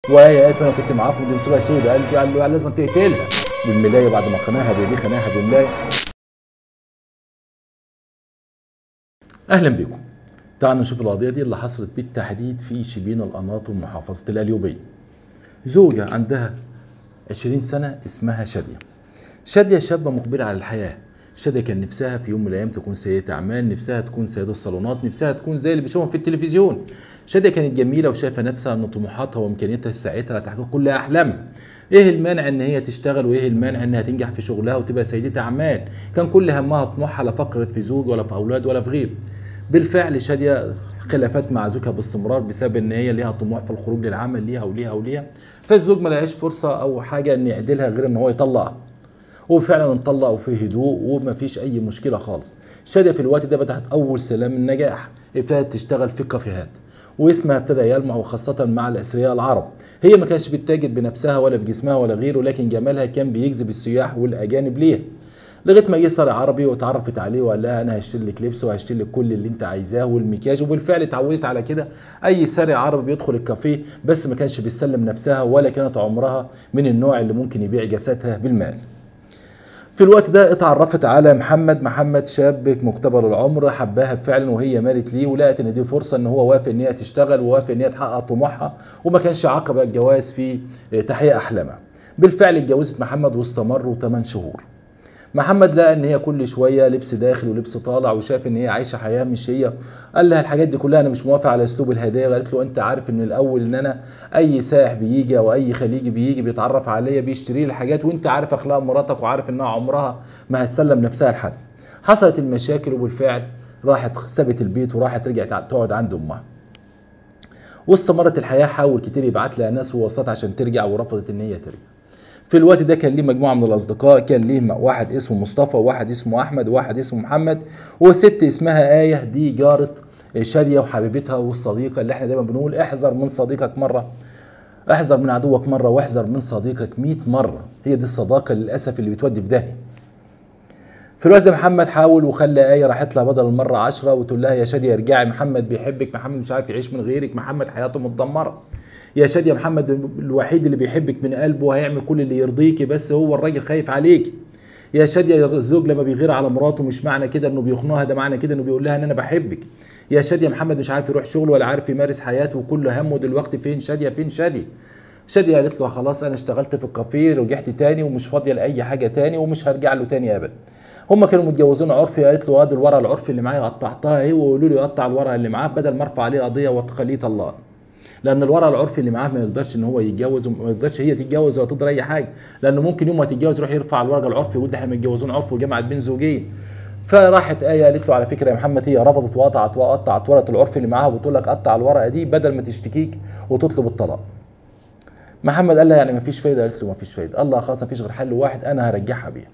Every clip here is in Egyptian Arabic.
وهي قالت انا كنت معاكم دي مصيبه سوداء قال قال له لازم تقتلها بالملايه بعد ما قناها بيديه خناها بالملايه اهلا بكم تعالوا نشوف القضيه دي اللي حصلت بالتحديد في شبين القناطر محافظه القليوبيه زوجه عندها 20 سنه اسمها شاديه شاديه شابه مقبله على الحياه شاديه كان نفسها في يوم من الايام تكون سيده اعمال نفسها تكون سيده الصالونات نفسها تكون زي اللي بيشوفهم في التلفزيون شاديه كانت جميله وشايفه نفسها ان طموحاتها وامكانياتها ساعتها لتحقيق كل احلامها ايه المانع ان هي تشتغل وايه المانع انها تنجح في شغلها وتبقى سيده اعمال كان كل همها طموحها لا فكرت في زوج ولا في اولاد ولا في غيره بالفعل شاديه خلافات مع زوجها باستمرار بسبب ان هي ليها طموح في الخروج للعمل ليها وليها وليها فالزوج ما لقاش فرصه او حاجه ان يعدلها غير ان هو يطلقها وفعلا انطلقوا في هدوء وما فيش اي مشكله خالص شاديه في الوقت ده بدات اول سلام النجاح ابتدت تشتغل في الكافيهات واسمها ابتدى يلمع وخاصة مع الأثرياء العرب هي ما كانش بتتاجر بنفسها ولا بجسمها ولا غيره لكن جمالها كان بيجذب السياح والأجانب ليها لغايه ما جه صار عربي واتعرفت عليه وقال لها انا هشتري لك لبس وهشتري لك كل اللي انت عايزاه والمكياج وبالفعل اتعودت على كده اي ساري عربي بيدخل الكافيه بس ما كانش بيسلم نفسها ولا كانت عمرها من النوع اللي ممكن يبيع جسدها بالمال في الوقت ده اتعرفت على محمد محمد شاب مقتبل العمر حباها فعلا وهي مالت ليه ولقت ان دي فرصه ان هو وافق ان هي تشتغل ووافق ان هي تحقق طموحها وما كانش عقبه الجواز في تحقيق احلامها بالفعل اتجوزت محمد واستمروا 8 شهور محمد لقى ان هي كل شويه لبس داخل ولبس طالع وشاف ان هي عايشه حياه مش هي قال لها الحاجات دي كلها انا مش موافق على اسلوب الهدايا قالت له انت عارف ان الاول ان انا اي سائح بيجي او اي خليجي بيجي بيتعرف عليا بيشتري لي حاجات وانت عارف اخلاق مراتك وعارف انها عمرها ما هتسلم نفسها لحد حصلت المشاكل وبالفعل راحت سابت البيت وراحت رجعت تقعد عند امها واستمرت الحياه حاول كتير يبعت لها ناس ووسط عشان ترجع ورفضت ان هي ترجع في الوقت ده كان ليه مجموعه من الاصدقاء كان ليه واحد اسمه مصطفى وواحد اسمه احمد وواحد اسمه محمد وست اسمها ايه دي جاره شاديه وحبيبتها والصديقه اللي احنا دايما بنقول احذر من صديقك مره احذر من عدوك مره واحذر من صديقك 100 مره هي دي الصداقه للاسف اللي بتودي في داهيه في الوقت ده محمد حاول وخلى آية راحت لها بدل المرة عشرة وتقول لها يا شادية ارجعي محمد بيحبك محمد مش عارف يعيش من غيرك محمد حياته متدمرة يا شادية محمد الوحيد اللي بيحبك من قلبه هيعمل كل اللي يرضيكي بس هو الراجل خايف عليك يا شادية الزوج لما بيغير على مراته مش معنى كده انه بيخنقها ده معنى كده انه بيقول لها ان انا بحبك يا شادية محمد مش عارف يروح شغله ولا عارف يمارس حياته وكل همه دلوقتي فين شادية فين شادية شادية قالت له خلاص انا اشتغلت في الكافيه رجعت تاني ومش فاضية لأي حاجة تاني ومش هرجع له تاني ابدا هم كانوا متجوزين عرفي قالت له ادي الورقه العرفي اللي معايا قطعتها اهي وقولوا لي قطع الورقه اللي معاه بدل ما ارفع عليه قضيه وتخليه طلاق لان الورق العرفي اللي معاه ما يقدرش ان هو يتجوز وما يقدرش هي تتجوز ولا تقدر اي حاجه لانه ممكن يوم ما تتجوز يروح يرفع الورق العرفي ويقول احنا متجوزين عرف وجمعت بين زوجين فراحت ايه قالت له على فكره يا محمد هي رفضت وقطعت وقطعت ورقه العرف اللي معاها وبتقول لك قطع الورقه دي بدل ما تشتكيك وتطلب الطلاق محمد قال لها يعني ما فيش فايده قالت له ما فيش فايده الله خلاص ما فيش غير حل واحد انا هرجعها بيها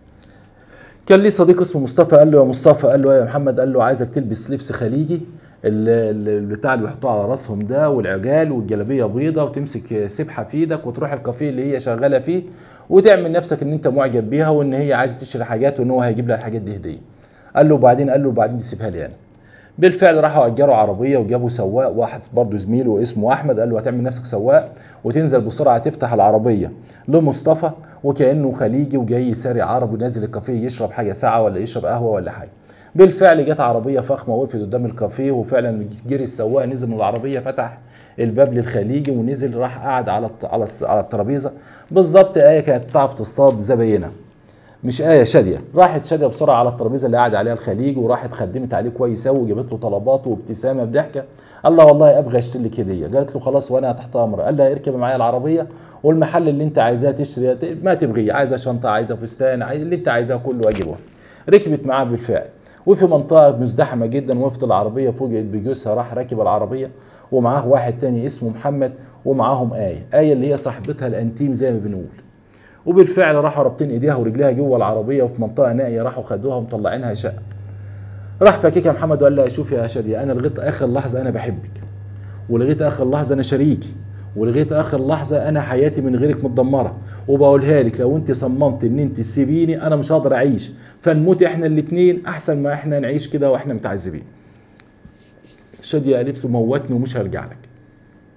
كان ليه صديق اسمه مصطفى قال له يا مصطفى قال له يا محمد قال له عايزك تلبس لبس خليجي البتاع اللي بيحطوه على راسهم ده والعجال والجلابيه بيضه وتمسك سبحه في ايدك وتروح الكافيه اللي هي شغاله فيه وتعمل نفسك ان انت معجب بيها وان هي عايزه تشتري حاجات وان هو هيجيب لها الحاجات دي هديه قال له وبعدين قال له وبعدين تسيبها لي انا بالفعل راحوا اجروا عربيه وجابوا سواق واحد برضه زميله اسمه احمد قال له هتعمل نفسك سواق وتنزل بسرعه تفتح العربيه لمصطفى وكانه خليجي وجاي ساري عربي نازل الكافيه يشرب حاجه ساعه ولا يشرب قهوه ولا حاجه بالفعل جت عربيه فخمه وقفت قدام الكافيه وفعلا جري السواق نزل من العربيه فتح الباب للخليجي ونزل راح قعد على على على الترابيزه بالظبط ايه كانت بتعرف تصطاد زباينها مش آية شادية راحت شادية بسرعة على الترابيزة اللي قاعد عليها الخليج وراحت خدمت عليه كويس قوي وجابت له طلباته وابتسامة بضحكة قال لها والله ابغى اشتري لك هدية قالت له خلاص وانا تحت امر قال لها اركب معايا العربية والمحل اللي انت عايزاه تشتري ما تبغيه عايزة شنطة عايزة فستان عايز اللي انت عايزاه كله اجيبه ركبت معاه بالفعل وفي منطقة مزدحمة جدا وقفت العربية فوجئت بجوزها راح راكب العربية ومعاه واحد تاني اسمه محمد ومعاهم آية آية اللي هي صاحبتها الأنتيم زي ما بنقول وبالفعل راحوا رابطين ايديها ورجليها جوه العربيه وفي منطقه نائيه راحوا خدوها ومطلعينها شقه راح فكيكها محمد وقال لها شوف يا شاديه انا لغايه اخر لحظه انا بحبك ولغايه اخر لحظه انا شريكي ولغايه اخر لحظه انا حياتي من غيرك متدمره وبقولها لك لو انت صممت ان انت تسيبيني انا مش هقدر اعيش فنموت احنا الاثنين احسن ما احنا نعيش كده واحنا متعذبين شاديه قالت له موتني ومش هرجع لك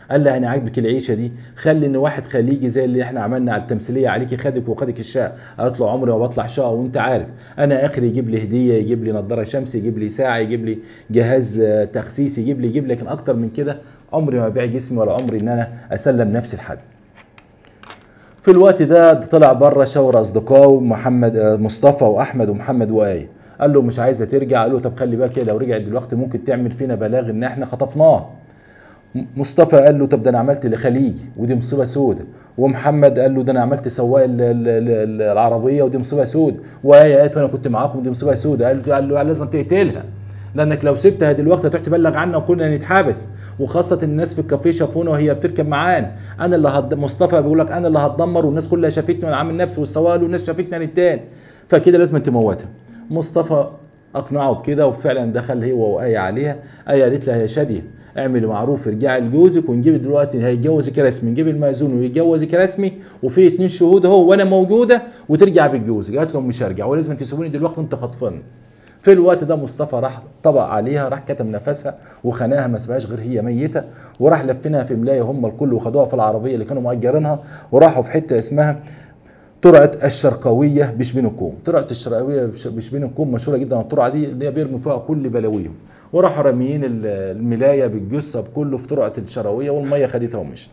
قال لها انا عاجبك العيشه دي خلي ان واحد خليجي زي اللي احنا عملنا على التمثيليه عليكي خدك وخدك الشقه قالت له عمري ما بطلع شقه وانت عارف انا اخري يجيب لي هديه يجيب لي نظاره شمس يجيب لي ساعه يجيب لي جهاز آه، تخسيس يجيب لي يجيب لي لكن اكتر من كده عمري ما ابيع جسمي ولا عمري ان انا اسلم نفسي لحد في الوقت ده طلع بره شاور اصدقائه محمد آه، مصطفى واحمد ومحمد وايه قال له مش عايزه ترجع قال له طب خلي بالك لو رجعت دلوقتي ممكن تعمل فينا بلاغ ان احنا خطفناه م- مصطفى قال له طب ده انا عملت لخليجي ودي مصيبه سودة ومحمد قال له ده انا عملت سواق ال- ال- ال- العربيه ودي مصيبه سودة وايه قالت وانا كنت معاكم ودي مصيبه سودة قال له قال له لازم تقتلها لانك لو سبتها دلوقتي هتروح تبلغ عنا وكنا نتحبس وخاصه الناس في الكافيه شافونا وهي بتركب معانا انا اللي هد... مصطفى بيقول لك انا اللي هتدمر والناس كلها شافتني وانا عامل نفسي والسواق قالوا الناس شافتني انا التاني فكده لازم تموتها مصطفى اقنعه بكده وفعلا دخل هو وايه عليها ايه قالت لها يا شاديه اعملي معروف ارجعي لجوزك ونجيب دلوقتي هيتجوزك رسمي نجيب المأذون ويتجوزك رسمي وفي اتنين شهود اهو وانا موجوده وترجع بتجوزك قالت لهم مش هرجع ولازم تسيبوني دلوقتي وانت خاطفاني في الوقت ده مصطفى راح طبق عليها راح كتم نفسها وخناها ما سبهاش غير هي ميته وراح لفنها في ملايه هم الكل وخدوها في العربيه اللي كانوا مأجرينها وراحوا في حته اسمها ترعه الشرقاويه بشبين الكوم ترعه الشرقاويه بش- بشبين الكوم مشهوره جدا الترعه دي اللي هي بيرموا فيها كل بلاويهم وراحوا راميين ال- الملايه بالجثه بكله في ترعه الشراويه والميه خدتها ومشت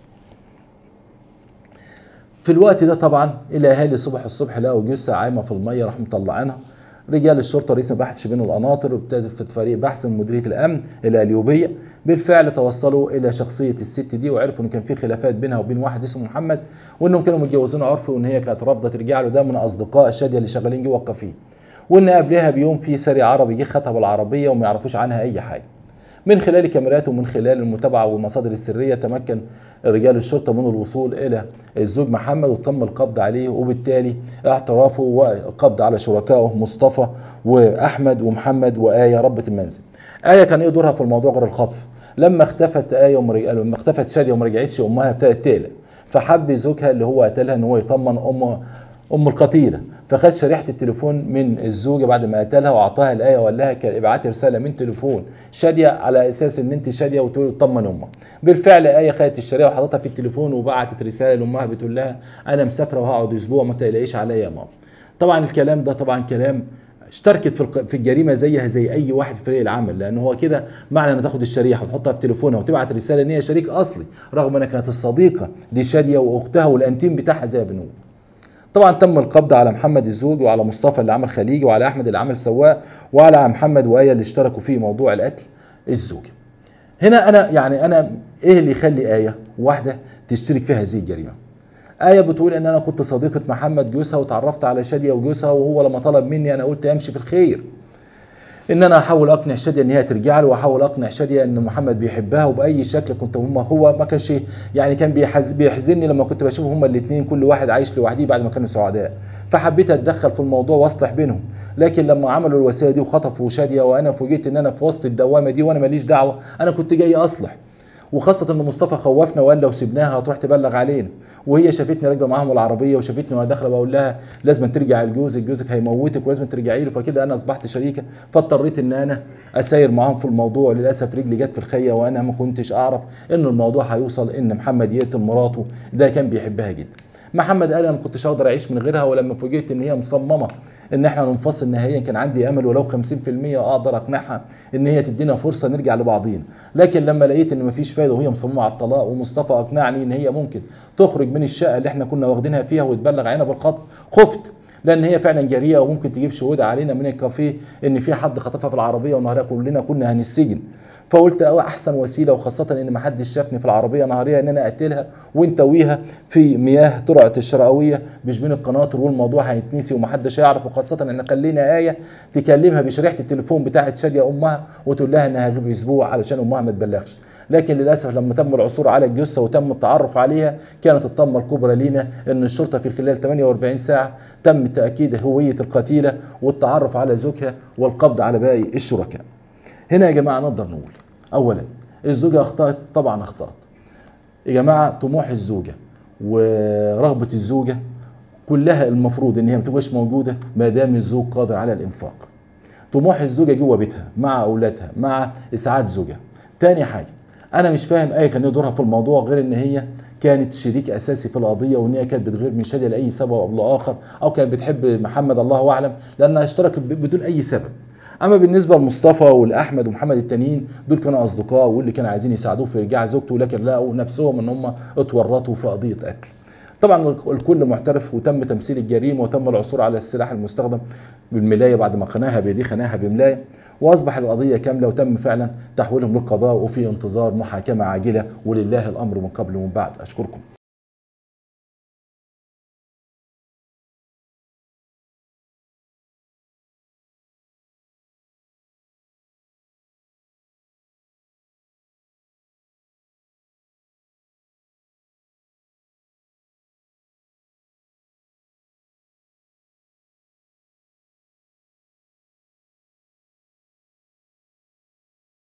في الوقت ده طبعا الاهالي صبح الصبح لقوا جثه عايمه في الميه راحوا مطلعينها رجال الشرطه رئيس مباحث شبين القناطر وابتدت في فريق بحث من مديريه الامن الاليوبيه بالفعل توصلوا الى شخصيه الست دي وعرفوا ان كان في خلافات بينها وبين واحد اسمه محمد وانهم كانوا متجوزين عرفي وان هي كانت رافضه ترجع له ده من اصدقاء شاديه اللي شغالين جوه الكافيه وان قبلها بيوم في ساري عربي جه خطب العربيه وما يعرفوش عنها اي حاجه من خلال الكاميرات ومن خلال المتابعة والمصادر السرية تمكن رجال الشرطة من الوصول إلى الزوج محمد وتم القبض عليه وبالتالي اعترافه والقبض على شركائه مصطفى وأحمد ومحمد وآية ربة المنزل آية كان إيه دورها في الموضوع غير الخطف لما اختفت آية وما رج- لما اختفت شادية وما رجعتش أمها ابتدت تقلق فحب زوجها اللي هو قتلها ان هو يطمن ام ام القتيله فخد شريحه التليفون من الزوجه بعد ما قتلها واعطاها الايه وقال لها كان ابعتي رساله من تليفون شاديه على اساس ان انت شاديه وتطمن امك بالفعل ايه خدت الشريحه وحطتها في التليفون وبعتت رساله لامها بتقول لها انا مسافره وهقعد اسبوع ما تقلقيش عليا يا ماما طبعا الكلام ده طبعا كلام اشتركت في الق- في الجريمه زيها زي اي واحد في فريق العمل لان هو كده معنى ان تاخد الشريحه وتحطها في تليفونها وتبعت رساله ان هي شريك اصلي رغم انها كانت الصديقه لشاديه واختها والانتيم بتاعها زي ما بنقول طبعا تم القبض على محمد الزوج وعلى مصطفى اللي عمل خليجي وعلى احمد اللي عمل سواق وعلى محمد وايه اللي اشتركوا في موضوع القتل الزوجي هنا انا يعني انا ايه اللي يخلي ايه واحده تشترك في هذه الجريمه آية بتقول إن أنا كنت صديقة محمد جوزها وتعرفت على شادية وجوزها وهو لما طلب مني أنا قلت أمشي في الخير. إن أنا أحاول أقنع شادية إن هي ترجع له وأحاول أقنع شادية إن محمد بيحبها وبأي شكل كنت هم هو ما كانش يعني كان بيحز بيحزنني لما كنت بشوف هما الاتنين كل واحد عايش لوحده بعد ما كانوا سعداء. فحبيت أتدخل في الموضوع وأصلح بينهم. لكن لما عملوا الوسيلة دي وخطفوا شادية وأنا فوجئت إن أنا في وسط الدوامة دي وأنا ماليش دعوة أنا كنت جاي أصلح. وخاصة ان مصطفى خوفنا وقال لو سبناها هتروح تبلغ علينا وهي شافتني راكبه معاهم العربيه وشافتني وانا داخله بقول لها لازم ترجع لجوزك جوزك هيموتك ولازم ترجعي له فكده انا اصبحت شريكه فاضطريت ان انا اساير معاهم في الموضوع للاسف رجلي جت في الخيه وانا ما كنتش اعرف ان الموضوع هيوصل ان محمد يقتل مراته ده كان بيحبها جدا محمد قال انا ما كنتش اقدر اعيش من غيرها ولما فوجئت ان هي مصممه ان احنا ننفصل نهائيا كان عندي امل ولو 50% اقدر اقنعها ان هي تدينا فرصه نرجع لبعضينا لكن لما لقيت ان مفيش فايده وهي مصممه على الطلاق ومصطفى اقنعني ان هي ممكن تخرج من الشقه اللي احنا كنا واخدينها فيها وتبلغ علينا بالخط خفت لان هي فعلا جريئه وممكن تجيب شهود علينا من الكافيه ان في حد خطفها في العربيه ونهارها كلنا كنا هنسجن فقلت أو احسن وسيله وخاصه ان ما حدش شافني في العربيه نهاريه ان انا اقتلها ونتويها في مياه ترعه الشرقاويه بشبين القناطر والموضوع هيتنسي ومحدش هيعرف وخاصه ان خلينا ايه تكلمها بشريحه التليفون بتاعه شاديه امها وتقول لها انها هتجيب اسبوع علشان امها ما تبلغش لكن للاسف لما تم العثور على الجثه وتم التعرف عليها كانت الطامه الكبرى لينا ان الشرطه في خلال 48 ساعه تم تاكيد هويه القتيله والتعرف على زوجها والقبض على باقي الشركاء. هنا يا جماعه نقدر نقول اولا الزوجه اخطات طبعا اخطات. يا جماعه طموح الزوجه ورغبه الزوجه كلها المفروض ان هي ما تبقاش موجوده ما دام الزوج قادر على الانفاق. طموح الزوجه جوه بيتها مع اولادها مع اسعاد زوجها. تاني حاجه انا مش فاهم ايه كان إيه دورها في الموضوع غير ان هي كانت شريك اساسي في القضيه وان هي كانت بتغير من شاديه لاي سبب او لاخر او كانت بتحب محمد الله اعلم لانها اشتركت ب- بدون اي سبب اما بالنسبه لمصطفى والاحمد ومحمد التانيين دول كانوا اصدقاء واللي كانوا عايزين يساعدوه في ارجاع زوجته لكن لقوا نفسهم ان هم اتورطوا في قضيه قتل طبعا الكل معترف وتم تمثيل الجريمه وتم العثور على السلاح المستخدم بالملايه بعد ما خناها بيديه خناها بملايه واصبح القضيه كامله وتم فعلا تحويلهم للقضاء وفي انتظار محاكمه عاجله ولله الامر من قبل ومن بعد اشكركم